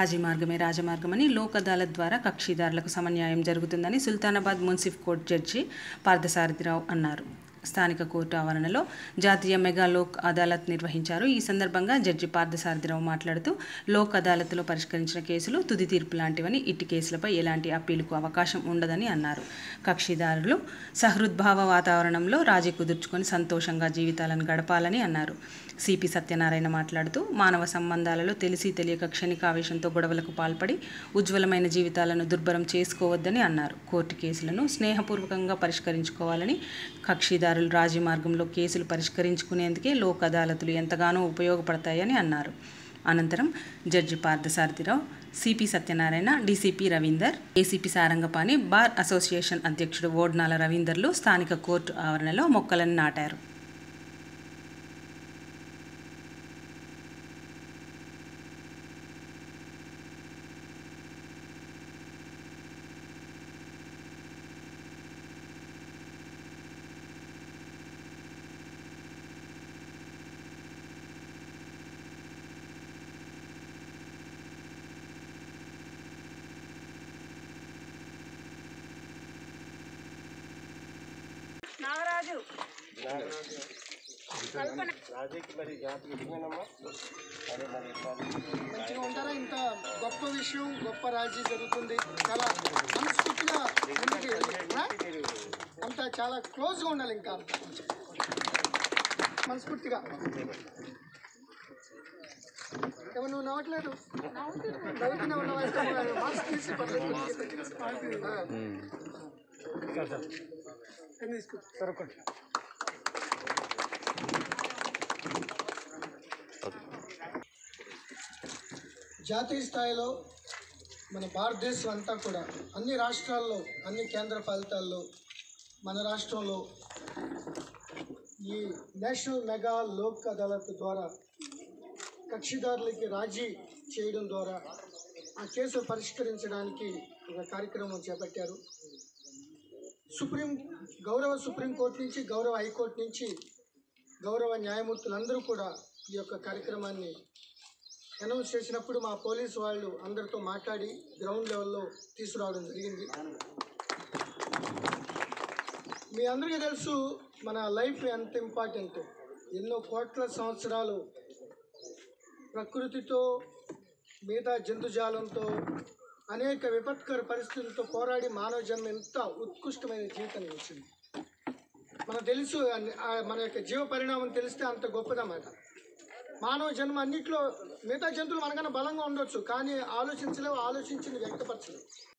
రాజీ మార్గమే రాజమార్గమని లోక్ అదాలత్ ద్వారా కక్షిదారులకు సమన్యాయం జరుగుతుందని సుల్తానాబాద్ మున్సిఫ్ కోర్టు జడ్జి పార్థసారథిరావు అన్నారు స్థానిక కోర్టు ఆవరణలో జాతీయ మెగా లోక్ అదాలత్ నిర్వహించారు ఈ సందర్భంగా జడ్జి పార్థసారథిరావు మాట్లాడుతూ లోక్ అదాలత్లో పరిష్కరించిన కేసులు తుది తీర్పు లాంటివని ఇట్టి కేసులపై ఎలాంటి అప్పీలుకు అవకాశం ఉండదని అన్నారు కక్షిదారులు సహృద్భావ వాతావరణంలో రాజీ కుదుర్చుకొని సంతోషంగా జీవితాలను గడపాలని అన్నారు సిపి సత్యనారాయణ మాట్లాడుతూ మానవ సంబంధాలలో తెలిసి తెలియక క్షణికావేశంతో గొడవలకు పాల్పడి ఉజ్వలమైన జీవితాలను దుర్భరం చేసుకోవద్దని అన్నారు కోర్టు కేసులను స్నేహపూర్వకంగా పరిష్కరించుకోవాలని కక్షిదారులు రాజీ మార్గంలో కేసులు పరిష్కరించుకునేందుకే లోక్ అదాలతులు ఎంతగానో ఉపయోగపడతాయని అన్నారు అనంతరం judge Parthasarathi Rao CP Satyanarayana DCP Ravinder ACP Sarangapani bar association అధ్యక్షుడు ఓడ్నాల రవీందర్లు స్థానిక కోర్టు ఆవరణలో మొక్కలను నాటారు నాగరాజు మంచిగా ఉంటారా ఇంత గొప్ప విషయం గొప్ప రాజీ జరుగుతుంది చాలా మనస్ఫూర్తిగా ముందుకు వెళ్ళి- ఆ? అంత చాలా క్లోజ్గా ఉండాలి ఇంకా మనస్ఫూర్తిగా ఏమో నువ్వు నవ్వట్లేదు బయటనే ఉన్నావు మాస్క్ తీసి పక్కన పెట్టి. ఆ. ఎన్ని తీసుకో సరుకోండి జాతీయ స్థాయిలో మన భారతదేశం అంతా కూడా అన్ని రాష్ట్రాల్లో అన్ని కేంద్ర ఫలితాల్లో మన రాష్ట్రంలో ఈ నేషనల్ మెగా లోక్ అదాలత్ ద్వారా కక్షిదారులకి రాజీ చేయడం ద్వారా ఆ కేసు పరిష్కరించడానికి ఒక కార్యక్రమం చేపట్టారు సుప్రీం గౌరవ సుప్రీంకోర్టు నుంచి గౌరవ హైకోర్టు నుంచి గౌరవ న్యాయమూర్తులందరూ కూడా ఈ యొక్క కార్యక్రమాన్ని అనౌన్స్ చేసినప్పుడు మా పోలీసు వాళ్ళు అందరితో మాట్లాడి గ్రౌండ్ లెవెల్లో తీసుకురావడం జరిగింది మీ అందరికీ తెలుసు మన లైఫ్ ఎంత ఇంపార్టెంట్ ఎన్నో కోట్ల సంవత్సరాలు ప్రకృతితో మిగతా జంతుజాలంతో అనేక విపత్కర పరిస్థితులతో పోరాడి మానవ జన్మ ఎంత ఉత్కృష్టమైన జీవితాన్ని వచ్చింది మనకు తెలుసు అన్ని- ఆ మన యొక్క జీవ పరిణామం తెలిస్తే అంత గొప్పదన్నమాట మానవ జన్మ అన్నిట్లో మిగతా జంతువులు మనకన్నా బలంగా ఉండొచ్చు కానీ ఆలోచించలేవు ఆలోచించింది వ్యక్తపరచలేవు